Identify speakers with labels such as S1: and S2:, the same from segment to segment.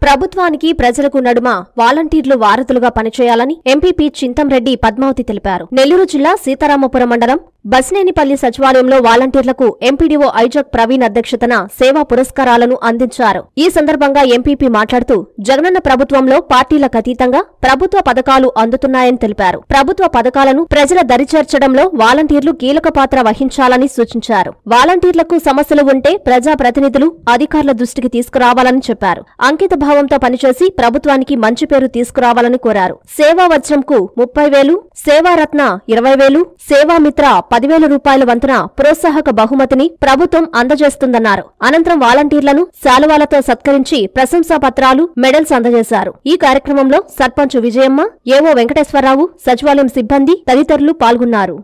S1: ప్రభుత్వానికి ప్రజలకు నడుమ వాలంటీర్లు వారధులుగా పనిచేయాలని ఎంపీపీ చింతంరెడ్డి పద్మావతి తెలిపారు నెల్లూరు జిల్లా సీతారామపురం మండలం బస్నేనిపల్లి సచివాలయంలో వాలంటీర్లకు ఎంపీడీఓ ఐజక్ ప్రవీణ్ అధ్యక్షతన సేవా పురస్కారాలను అందించారు ఈ సందర్భంగా ఎంపీపీ మాట్లాడుతూ జగనన్న ప్రభుత్వంలో పార్టీలకు అతీతంగా ప్రభుత్వ పథకాలు అందుతున్నాయని తెలిపారు ప్రభుత్వ పథకాలను ప్రజల దరిచేర్చడంలో వాలంటీర్లు కీలక పాత్ర వహించాలని సూచించారు వాలంటీర్లకు సమస్యలు ఉంటే ప్రజా ప్రతినిధులు అధికారుల దృష్టికి తీసుకురావాలని చెప్పారు అంకిత భావంతో పనిచేసి ప్రభుత్వానికి మంచి పేరు తీసుకురావాలని కోరారు సేవా వజ్రంకు ముప్పై వేలు సేవారత్న ఇరవై వేలు సేవామిత్ర పదివేల రూపాయల వంతున ప్రోత్సాహక బహుమతిని ప్రభుత్వం అందజేస్తుందన్నారు అనంతరం వాలంటీర్లను శాలువాలతో సత్కరించి ప్రశంసా పత్రాలు మెడల్స్ అందజేశారు ఈ కార్యక్రమంలో సర్పంచ్ విజయమ్మ ఏవో వెంకటేశ్వరరావు సచివాలయం సిబ్బంది తదితరులు పాల్గొన్నారు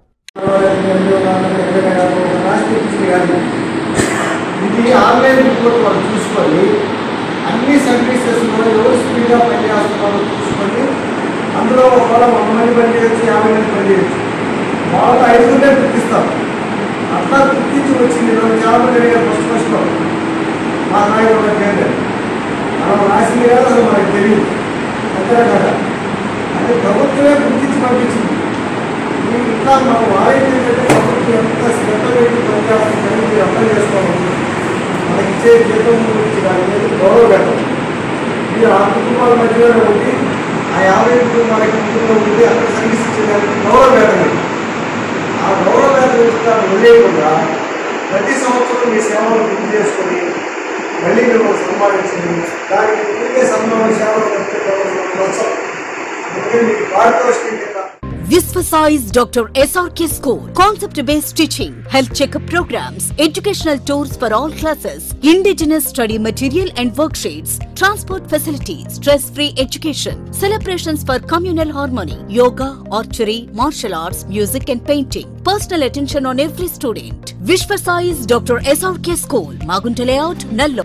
S2: ఇది ఆన్లైన్ రిపోర్ట్ వాళ్ళు చూసుకొని అన్ని సర్వీసెస్లో ఎవరు స్పీడ్గా పనిచేస్తున్నారో చూసుకొని అందులో ఒకవేళ వంద మంది పని చేయొచ్చు యాభై మంది పని చేయొచ్చు వాళ్ళతో ఐదుగురే గుర్తిస్తాం అట్లా గుర్తించి వచ్చింది ఈరోజు చాలా మంది అడిగారు ఫస్ట్ ఫస్ట్లో మా నాయకుడు ఏంటంటే మనం రాసింది కాదు అసలు మనకు తెలియదు అంతే కదా అది ప్రభుత్వమే గుర్తించి పంపించింది ఈ ఇంకా మనం వాయిద్యం అంటే ప్రభుత్వం ఎంత శ్రద్ధ పెట్టి పనిచేస్తుందని మీరు అర్థం చేసుకోవాలి మనకి ఇచ్చే జీతం గురించి దాని మీద గౌరవ వేతం మీరు ఆ కుటుంబాల మధ్యలో ఉండి ఆ యాభై కుటుంబాలకి కుటుంబంలో ఉండి అక్కడ సర్వీస్ ఇచ్చేదానికి గౌరవ వేతం ఇది. ఆ గౌరవ వేతం ఇస్తారు వదిలేయకుండా ప్రతి సంవత్సరం మీ సేవలు గుర్తు చేసుకొని మళ్ళీ మీరు సంపాదించండి దానికి ఊరికే సన్మాన సేవలు ప్రోత్సాహం అందుకని మీకు పారితోషికం కింద
S3: Visvasize Dr. SRK School. Concept based teaching, health checkup programs, educational tours for all classes, indigenous study material and worksheets, transport facilities, stress free education, celebrations for communal harmony, yoga, archery, martial arts, music and painting. Personal attention on every student. Visvasize Dr. SRK School. Magunta Layout, Nallo.